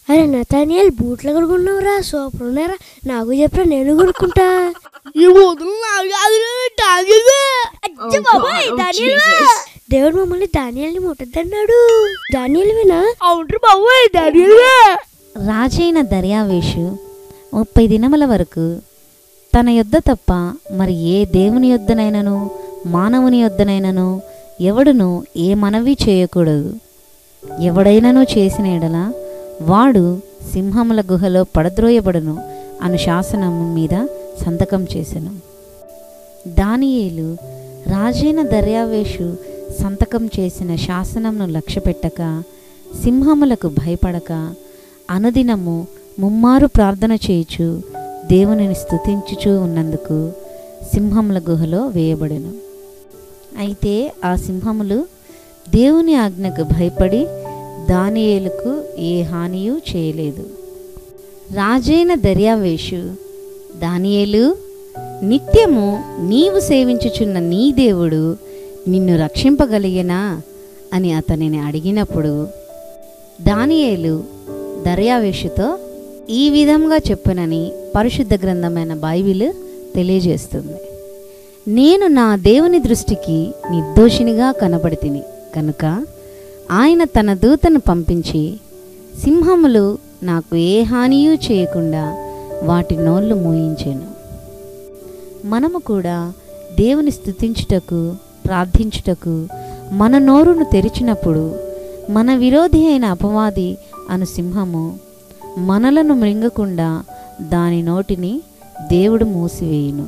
అరే నతానియల్ బూట్లు కొనుక్కున్నావురా సూపర్ ఉన్నారా నాకు చెప్పరా నేను కొనుక్కుంటా ఈ బూతులు నాకు కాదు డానియల్వే. అచ్చ బాబోయ్, డానియల్వే. దేవుడు మమ్మల్ని ధాన్యాల్ని ముట్టద్దన్నాడు ధాన్యాలవేనా అవును బాబోయ్ ధాన్యాలవే రాజైన దర్యావేషు ముప్పై దినముల వరకు తన యొద్ద తప్ప మరి ఏ దేవుని యొద్దనైనను మానవుని యొద్దనైనను ఎవడును ఏ మనవి చేయకూడదు ఎవడైనను చేసిన ఎడల వాడు సింహముల గుహలో పడద్రోయబడును అను శాసనము మీద సంతకం చేసెను దానియేలు రాజైన దర్యావేషు సంతకం చేసిన శాసనంను లక్ష్యపెట్టక సింహములకు భయపడక అనుదినము ముమ్మారు ప్రార్థన చేయుచు దేవునిని స్తుతించుచూ ఉన్నందుకు సింహముల గుహలో వేయబడెను అయితే ఆ సింహములు దేవుని ఆజ్ఞకు భయపడి దానియేలుకు ఏ హానియు చేయలేదు రాజైన దర్యావేషు దానియేలు నిత్యము నీవు సేవించుచున్న నీ దేవుడు నిన్ను రక్షింపగలిగేనా అని అతనిని అడిగినప్పుడు దానియేలు దర్యావేషుతో ఈ విధంగా చెప్పునని పరిశుద్ధ గ్రంథమైన బైబిల్ తెలియజేస్తుంది నేను నా దేవుని దృష్టికి నిర్దోషినిగా కనబడితిని కనుక ఆయన తన దూతను పంపించి సింహములు నాకు ఏ హానియూ చేయకుండా వాటి నోళ్ళు మూయించాను మనము కూడా దేవుని స్తుతించుటకు ప్రార్థించుటకు మన నోరును తెరిచినప్పుడు మన విరోధి అయిన అపవాది అను సింహము మనలను మృంగకుండా దాని నోటిని దేవుడు మూసివేయును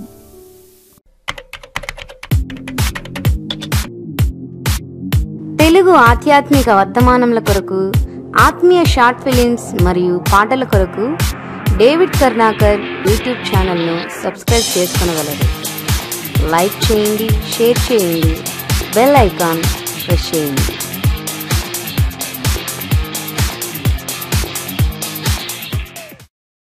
తెలుగు ఆధ్యాత్మిక వర్తమానముల కొరకు ఆత్మీయ షార్ట్ ఫిలిమ్స్ మరియు పాటల కొరకు డేవిడ్ కర్ణాకర్ యూట్యూబ్ ఛానల్ను సబ్స్క్రైబ్ చేసుకొనగలరు లైక్ చేయండి షేర్ చేయండి బెల్ ఐకాన్ ప్రెస్ చేయండి